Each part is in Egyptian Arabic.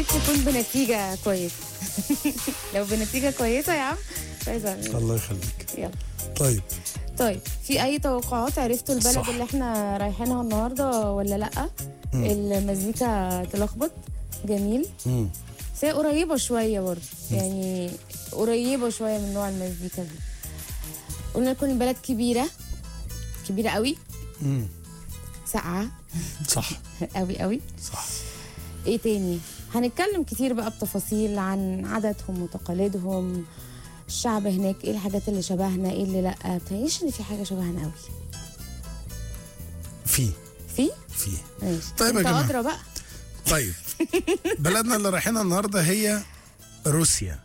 ريت تكون بنتيجه كويسه لو بنتيجه كويسه يا عم مش عايزه أعمل. الله يخليك يلا طيب طيب في اي توقعات عرفتوا البلد صح. اللي احنا رايحينها النهارده ولا لا المزيكا تلخبط جميل مم. بس هي قريبه شويه برضه يعني قريبه شويه من نوع المزيكا دي قلنا لكم البلد كبيره كبيره قوي مم. ساقعه صح قوي قوي صح ايه تاني هنتكلم كتير بقى بتفاصيل عن عاداتهم وتقاليدهم الشعب هناك ايه الحاجات اللي شبهنا ايه اللي لا بتهيأليش ان في حاجه شبهنا قوي في في في ماشي طيب يا انت جماعة. ادرى بقى طيب بلدنا اللي رايحينها النهارده هي روسيا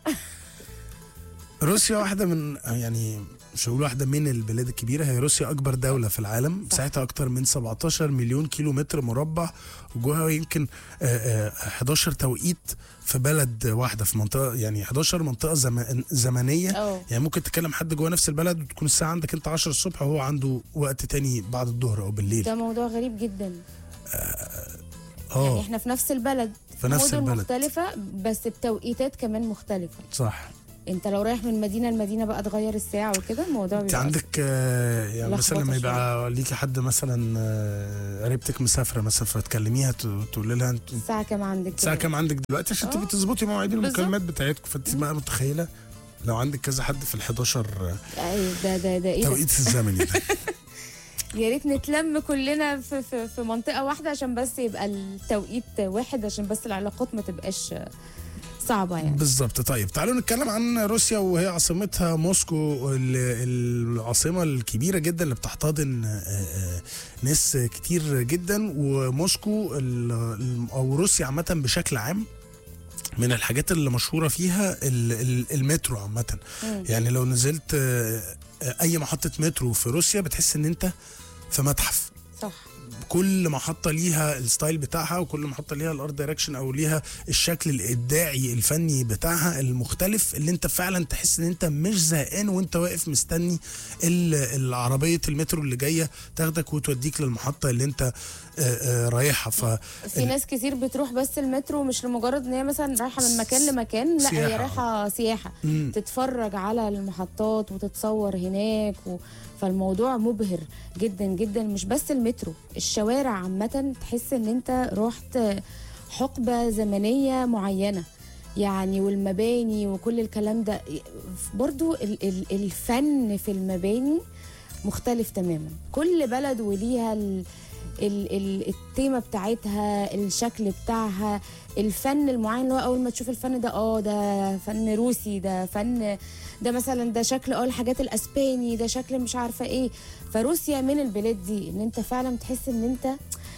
روسيا واحدة من يعني مش هقول واحدة من البلاد الكبيرة هي روسيا أكبر دولة في العالم مساحتها أكتر من 17 مليون كيلو متر مربع وجواها يمكن آه، آه، 11 توقيت في بلد واحدة في منطقة يعني 11 منطقة زم- زمنية اه يعني ممكن تكلم حد جوه نفس البلد وتكون الساعة عندك أنت 10 الصبح وهو عنده وقت تاني بعد الظهر أو بالليل ده موضوع غريب جدا يعني اه احنا في نفس البلد في نفس مدن البلد مختلفة بس بتوقيتات كمان مختلفة صح انت لو رايح من مدينة لمدينة بقى تغير الساعة وكده الموضوع انت بيبقى عندك آه، يعني مثلا لخبطة لما يبقى ليكي حد مثلا آه، قريبتك مسافره مثلا فتكلميها ت- تقول لها انت الساعة كام عندك الساعه كده؟ كام عندك دلوقتي عشان آه. تبقي تظبطي مواعيد بالظبط. المكالمات بتاعتكم فانت بقى متخيله لو عندك كذا حد في ال 11 ايوه ده ده ده ايه ده؟ توقيت الزمني ده يا ريت نتلم كلنا في, في, في منطقة واحدة عشان بس يبقى التوقيت واحد عشان بس العلاقات ما تبقاش صعبة يعني بالظبط طيب تعالوا نتكلم عن روسيا وهي عاصمتها موسكو ال- العاصمه الكبيره جدا اللي بتحتضن آه، آه، ناس كتير جدا وموسكو ال- ال- او روسيا عامه بشكل عام من الحاجات اللي مشهوره فيها ال- ال- المترو عامه مم. يعني لو نزلت آه، آه، اي محطه مترو في روسيا بتحس ان انت في متحف صح كل محطه ليها الستايل بتاعها وكل محطه ليها الارت دايركشن او ليها الشكل الابداعي الفني بتاعها المختلف اللي انت فعلا تحس ان انت مش زهقان وانت واقف مستني ال- العربيه المترو اللي جايه تاخدك وتوديك للمحطه اللي انت آه، آه، رايحها ف في ناس كتير بتروح بس المترو مش لمجرد ان هي مثلا رايحه من مكان لمكان لا سياحة. هي رايحه سياحه مم. تتفرج على المحطات وتتصور هناك و... فالموضوع مبهر جدا جدا مش بس المترو الشوارع عامه تحس ان انت رحت حقبه زمنيه معينه يعني والمباني وكل الكلام ده برضو ال- ال- الفن في المباني مختلف تماما كل بلد وليها ال ال ال التيمه بتاعتها الشكل بتاعها الفن المعين اللي هو اول ما تشوف الفن ده اه ده فن روسي ده فن ده مثلا ده شكل اه الحاجات الاسباني ده شكل مش عارفه ايه فروسيا من البلاد دي ان انت فعلا تحس ان انت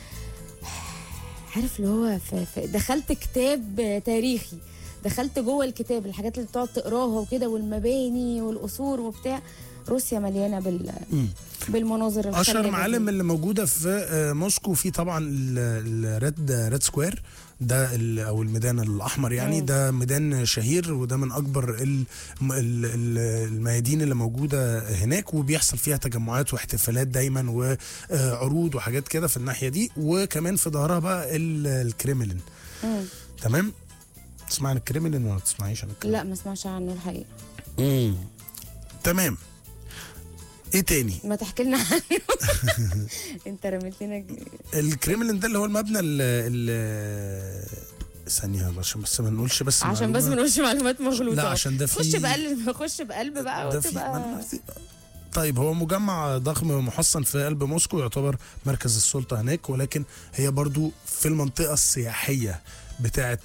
عارف اللي هو في في دخلت كتاب تاريخي دخلت جوه الكتاب الحاجات اللي بتقعد تقراها وكده والمباني والقصور وبتاع روسيا مليانه بال مم. بالمناظر اشهر الخلابة معالم دي. اللي موجوده في آه، موسكو في طبعا الريد ريد سكوير ده ال- او الميدان الاحمر يعني مم. ده ميدان شهير وده من اكبر ال- م- ال- ال- الميادين اللي موجوده هناك وبيحصل فيها تجمعات واحتفالات دايما وعروض وحاجات كده في الناحيه دي وكمان في ظهرها بقى ال- الكريملين مم. تمام تسمع عن الكريملين ولا ما تسمعيش عن الكريملين لا ما اسمعش عنه الحقيقه مم. تمام ايه تاني ما تحكي لنا عنه انت رميت لنا ج- الكريملين ده اللي هو المبنى ال ال ثانية عشان بس ما نقولش بس عشان بس ما معلومة. نقولش معلومات مغلوطه لا عشان ده في خش بقلب خش بقلب بقى ده في وتبقى ما- طيب هو مجمع ضخم محصن في قلب موسكو يعتبر مركز السلطة هناك ولكن هي برضو في المنطقة السياحية بتاعت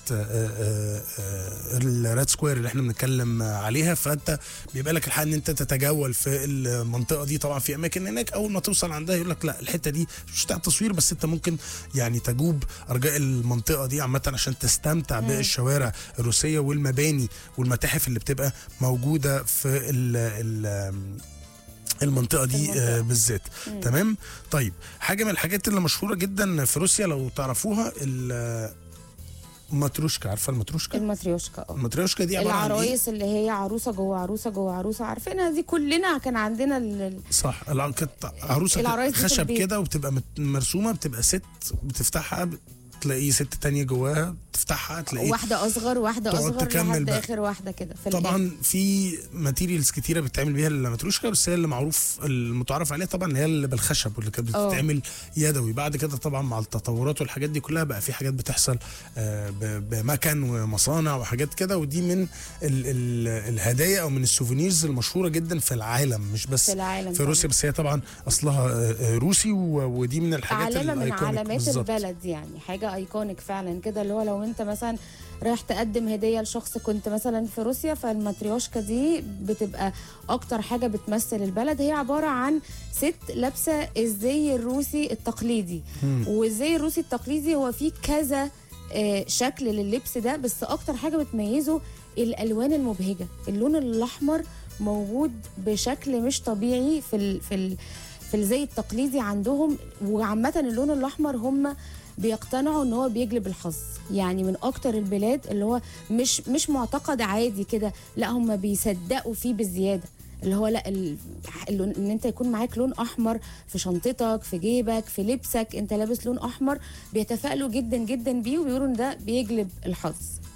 الريد سكوير اللي احنا بنتكلم عليها فانت بيبقى لك الحق ان انت تتجول في المنطقه دي طبعا في اماكن هناك اول ما توصل عندها يقول لك لا الحته دي مش بتاع تصوير بس انت ممكن يعني تجوب ارجاء المنطقه دي عامه عشان تستمتع بالشوارع الروسيه والمباني والمتاحف اللي بتبقى موجوده في ال ال المنطقه دي المنطقة. آه، بالذات تمام طيب حاجه من الحاجات اللي مشهوره جدا في روسيا لو تعرفوها ال- ماتروشكا عارفه الماتروشكا الماتريوشكا اه الماتريوشكا دي عباره عن ايه العرايس اللي هي عروسه جوه عروسه جوه عروسه عارفينها دي كلنا كان عندنا ال... ال- صح الع- كانت عروسه العرايس دي في خشب البيت. كده وبتبقى مت- مرسومه بتبقى ست بتفتحها تلاقي ست تانية جواها تفتحها تلاقيه واحده اصغر واحده تقعد اصغر تكمل لحد بقى. اخر واحده كده في الآخر. طبعا في ماتيريالز كتيره بتتعمل بيها الماتروشكا بس هي اللي معروف المتعارف عليها طبعا هي اللي بالخشب واللي كانت اه. بتتعمل يدوي بعد كده طبعا مع التطورات والحاجات دي كلها بقى في حاجات بتحصل آه، ب- بمكن ومصانع وحاجات كده ودي من ال ال الهدايا او من السوفينيرز المشهوره جدا في العالم مش بس في العالم في روسيا بس هي طبعا اصلها آه، آه، روسي و- ودي من الحاجات علامه من الأيكونيك علامات بالظبط. البلد يعني حاجه ايكونيك فعلا كده اللي هو لو انت مثلا رايح تقدم هديه لشخص كنت مثلا في روسيا فالماتريوشكا دي بتبقى اكتر حاجه بتمثل البلد هي عباره عن ست لابسه الزي الروسي التقليدي والزي الروسي التقليدي هو فيه كذا آه، شكل لللبس ده بس اكتر حاجه بتميزه الالوان المبهجه اللون الاحمر موجود بشكل مش طبيعي في ال في ال في الزي التقليدي عندهم وعامه اللون الاحمر هم بيقتنعوا ان هو بيجلب الحظ يعني من اكتر البلاد اللي هو مش مش معتقد عادي كده لا هم بيصدقوا فيه بالزياده اللي هو لا ال... اللون- ان انت يكون معاك لون احمر في شنطتك في جيبك في لبسك انت لابس لون احمر بيتفائلوا جدا جدا بيه وبيقولوا ان ده بيجلب الحظ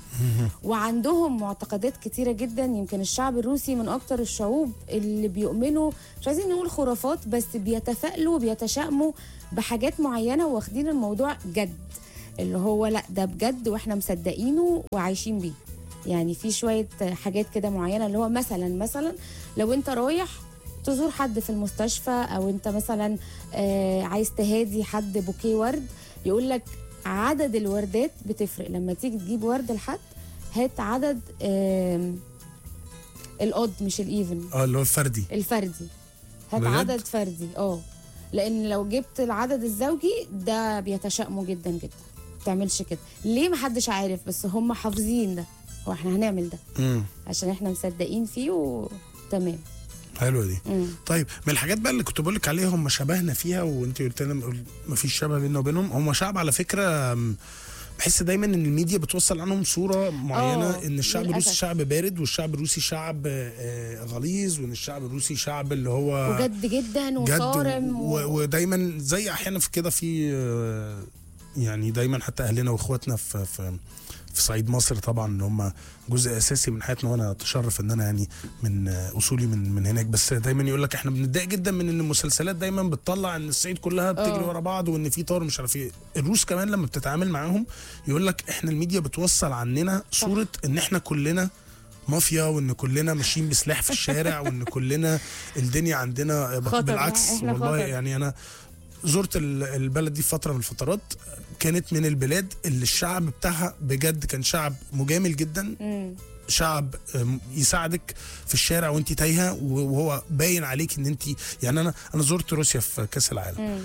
وعندهم معتقدات كتيرة جدا يمكن الشعب الروسي من أكتر الشعوب اللي بيؤمنوا مش عايزين نقول خرافات بس بيتفائلوا بيتشائموا بحاجات معينة واخدين الموضوع جد اللي هو لا ده بجد واحنا مصدقينه وعايشين بيه يعني في شوية حاجات كده معينة اللي هو مثلا مثلا لو انت رايح تزور حد في المستشفى او انت مثلا آه عايز تهادي حد بوكيه ورد يقول لك عدد الوردات بتفرق لما تيجي تجيب ورد لحد هات عدد آم، الاود مش الايفن اه اللي هو الفردي الفردي هات بجد؟ عدد فردي اه لان لو جبت العدد الزوجي ده بيتشائموا جدا جدا ما تعملش كده ليه محدش عارف بس هم حافظين ده هو احنا هنعمل ده امم عشان احنا مصدقين فيه وتمام حلوه دي مم. طيب من الحاجات بقى اللي كنت بقول لك عليها هم شبهنا فيها وانت قلت لنا ما فيش شبه بيننا وبينهم هم شعب على فكره م، بحس دايما ان الميديا بتوصل عنهم صوره معينه آه، ان الشعب الروسي للأسف. شعب بارد والشعب الروسي شعب آه، غليظ وان الشعب الروسي شعب اللي هو وجد جدا جد وصارم و... و... ودايما زي احيانا في كده في آه، يعني دايما حتى اهلنا واخواتنا في في في صعيد مصر طبعا ان هم جزء اساسي من حياتنا وانا اتشرف ان انا يعني من آه، اصولي من من هناك بس دايما يقول لك احنا بنتضايق جدا من ان المسلسلات دايما بتطلع ان الصعيد كلها بتجري آه. ورا بعض وان في طار مش عارف ايه الروس كمان لما بتتعامل معاهم يقول لك احنا الميديا بتوصل عننا صوره ان احنا كلنا مافيا وان كلنا ماشيين بسلاح في الشارع وان كلنا الدنيا عندنا خطر، بالعكس إحنا والله خطر. يعني انا زرت ال- البلد دي في فتره من الفترات كانت من البلاد اللي الشعب بتاعها بجد كان شعب مجامل جدا مم. شعب أم، يساعدك في الشارع وانت تايهه وهو باين عليك ان انت يعني انا انا زرت روسيا في كاس العالم مم.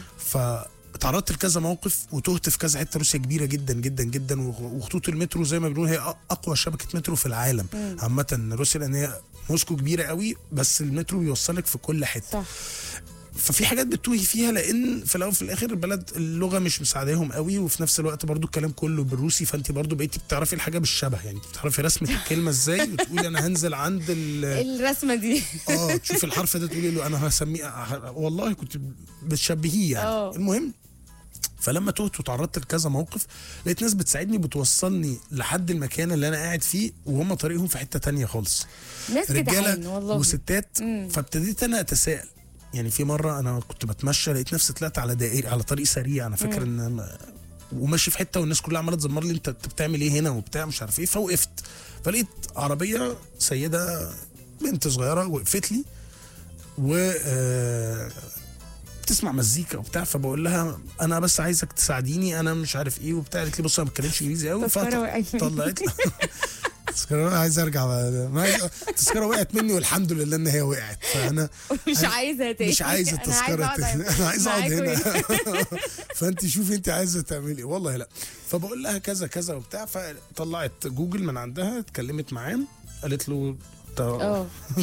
فتعرضت لكذا موقف وتهت في كذا حته روسيا كبيره جدا جدا جدا وخ- وخطوط المترو زي ما بنقول هي أ- اقوى شبكه مترو في العالم مم. عامه روسيا لان هي موسكو كبيره قوي بس المترو بيوصلك في كل حته صح ففي حاجات بتوهي فيها لان في الاول وفي الاخر البلد اللغه مش مساعداهم قوي وفي نفس الوقت برضو الكلام كله بالروسي فانت برضو بقيتي بتعرفي الحاجه بالشبه يعني انت بتعرفي رسمه الكلمه ازاي وتقولي انا هنزل عند ال الرسمه دي اه تشوفي الحرف ده تقولي له انا هسميه ه- والله كنت بتشبهيه يعني اه. المهم فلما تهت وتعرضت لكذا موقف لقيت ناس بتساعدني بتوصلني لحد المكان اللي انا قاعد فيه وهم طريقهم في حته تانية خالص ناس جدعان رجاله والله وستات مم. فابتديت انا اتساءل يعني في مره انا كنت بتمشى لقيت نفسي طلعت على دائري على طريق سريع انا فاكر ان أنا- وماشي في حته والناس كلها عماله تزمر لي انت أنت بتعمل ايه هنا وبتاع مش عارف ايه فوقفت فلقيت عربيه سيده بنت صغيره وقفت لي و آه، بتسمع مزيكا وبتاع فبقول لها انا بس عايزك تساعديني انا مش عارف ايه وبتاع قالت لي بص انا ما بتكلمش انجليزي قوي تذكرة وقعت مني. طلعت التذكره عايز ارجع بقى. ما عايز- التذكره وقعت مني والحمد لله ان هي وقعت فانا مش أنا عايزه تاني مش عايز أنا التذكره أقعد تاني. انا عايز اقعد معاكوا هنا فانت شوفي انت عايزه تعملي ايه والله لا فبقول لها كذا كذا وبتاع فطلعت جوجل من عندها اتكلمت معاه قالت له "طب اه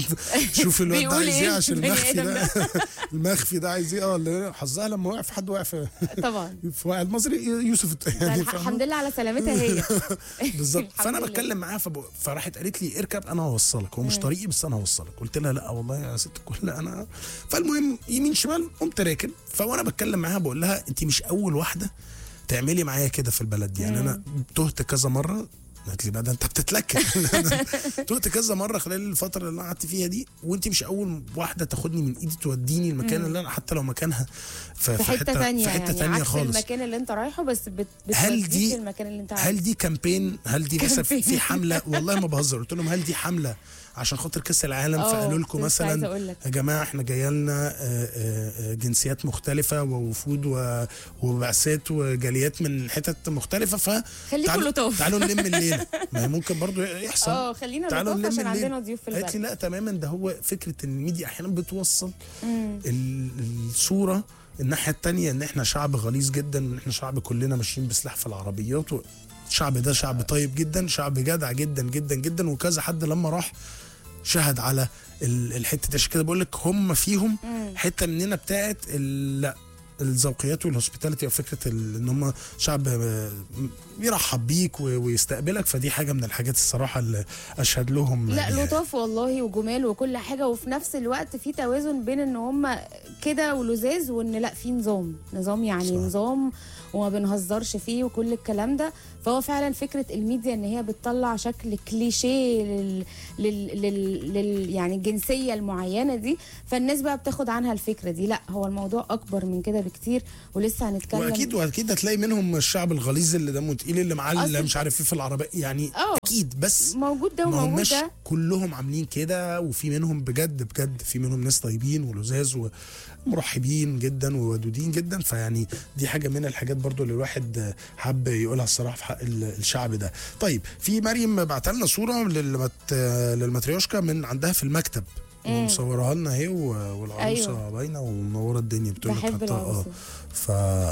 شوف الواد ده بيقول عايز ايه إيه عشان البني المخفي آدم ده المخفي ده عايز ايه اه اللي حظها لما وقع في حد وقع في طبعا في واحد مصري يوسف يعني الح- فاهمة؟ الحمد لله على سلامتها هي بالظبط الحمد فانا لله. بتكلم معاها فب... فراحت قالت لي اركب انا هوصلك هو مش طريقي بس انا هوصلك قلت لها لا والله يا ست الكل انا فالمهم يمين شمال قمت راكب فوانا بتكلم معاها بقول لها انت مش اول واحده تعملي معايا كده في البلد دي يعني انا تهت كذا مره قالت لي بقى ده انت بتتلكك تهت كذا مره خلال الفتره اللي انا قعدت فيها دي وانت مش اول واحده تاخدني من ايدي توديني المكان اللي انا حتى لو مكانها في, في حته ثانيه في حته يعني ثانيه عكس خالص المكان اللي انت رايحه بس بت... هل بتوديك دي للمكان اللي انت عايزه هل دي كامبين هل دي مثلا في كامبين. في حمله والله ما بهزر قلت لهم هل دي حمله عشان خاطر كاس العالم اه، فقالوا لكم كنت عايزة مثلا أقول لك. يا جماعه احنا جايه لنا آه، آه، آه، جنسيات مختلفه ووفود و- وبعثات وجاليات من حتت مختلفه ف خليكوا تعالوا- لطاف. تعالوا نلم الليله ما هي ممكن برضو يحصل اه خلينا تعالوا لطاف نلم عشان الليل. عندنا ضيوف في قالت لي البلد لا تماما ده هو فكره ان الميديا احيانا بتوصل مم. ال- الصوره الناحيه التانية ان احنا شعب غليظ جدا ان احنا شعب كلنا ماشيين بسلاح في العربيات و- الشعب ده شعب طيب جدا شعب جدع جدا جدا جدا وكذا حد لما راح شهد على ال- الحته دي عشان كده بقول لك هم فيهم حته مننا بتاعت ال- لا الذوقيات والهوسبيتاليتي او فكره ال- ان هم شعب آه، بيرحب بيك و- ويستقبلك فدي حاجه من الحاجات الصراحه اللي اشهد لهم لا بيها. لطاف والله وجمال وكل حاجه وفي نفس الوقت في توازن بين ان هم كده ولزاز وان لا في نظام نظام يعني صح. صح. نظام وما بنهزرش فيه وكل الكلام ده فهو فعلا فكره الميديا ان هي بتطلع شكل كليشيه لل, لل... لل... لل... يعني الجنسيه المعينه دي فالناس بقى بتاخد عنها الفكره دي لا هو الموضوع اكبر من كده بكتير ولسه هنتكلم واكيد واكيد هتلاقي منهم الشعب الغليظ اللي دمه تقيل اللي معاه اللي أصل- مش عارف ايه في العربيه يعني اه اكيد بس موجود ده ما وموجود هماش ده كلهم عاملين كده وفي منهم بجد بجد في منهم ناس طيبين ولزاز ومرحبين جدا وودودين جدا فيعني دي حاجه من الحاجات برضو اللي الواحد حب يقولها الصراحه في حق ال- الشعب ده طيب في مريم بعت لنا صوره للمت... للماتريوشكا من عندها في المكتب ومصورها لنا اهي و- والعروسه أيوة. باينه ومنوره الدنيا بتقول لك بحب حتى اه العروسة. ف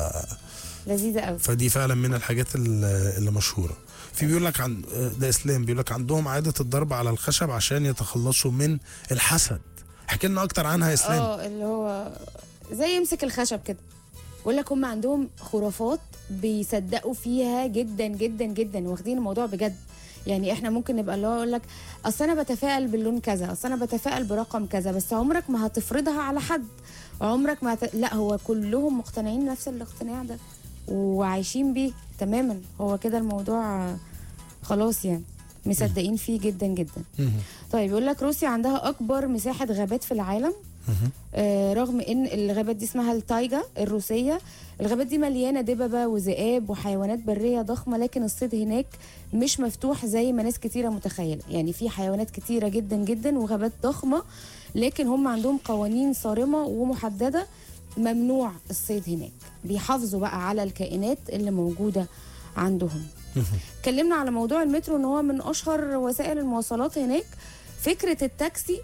لذيذه قوي فدي فعلا من الحاجات ال- اللي مشهوره في بيقول لك عن ده اسلام بيقول لك عندهم عاده الضرب على الخشب عشان يتخلصوا من الحسد احكي لنا اكتر عنها يا اسلام اه اللي هو زي يمسك الخشب كده بقول لك هم عندهم خرافات بيصدقوا فيها جدا جدا جدا واخدين الموضوع بجد يعني احنا ممكن نبقى اللي هو يقول لك اصل انا بتفائل باللون كذا اصل انا بتفائل برقم كذا بس عمرك ما هتفرضها على حد عمرك ما هت... لا هو كلهم مقتنعين نفس الاقتناع ده وعايشين بيه تماما هو كده الموضوع آه، خلاص يعني مصدقين فيه جدا جدا مهم. طيب يقول لك روسيا عندها اكبر مساحه غابات في العالم مهم. آه، رغم ان الغابات دي اسمها التايجا الروسيه الغابات دي مليانه دببه وذئاب وحيوانات بريه ضخمه لكن الصيد هناك مش مفتوح زي ما ناس كتيره متخيله يعني في حيوانات كتيره جدا جدا وغابات ضخمه لكن هم عندهم قوانين صارمه ومحدده ممنوع الصيد هناك بيحافظوا بقى على الكائنات اللي موجوده عندهم اتكلمنا على موضوع المترو ان هو من اشهر وسائل المواصلات هناك فكره التاكسي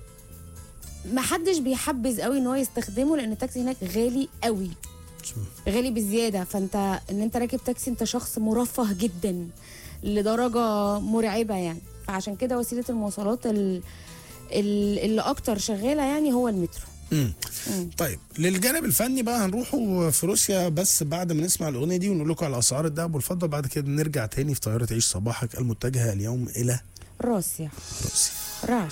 ما حدش بيحبذ قوي ان هو يستخدمه لان التاكسي هناك غالي قوي غالي بزياده فانت ان انت راكب تاكسي انت شخص مرفه جدا لدرجه مرعبه يعني فعشان كده وسيله المواصلات ال- ال- اللي اكتر شغاله يعني هو المترو مم. مم. طيب للجانب الفني بقى هنروحوا في روسيا بس بعد ما نسمع الاغنيه دي ونقول لكم على اسعار الذهب والفضه بعد كده نرجع تاني في طياره عيش صباحك المتجهه اليوم الى روسيا روسيا راش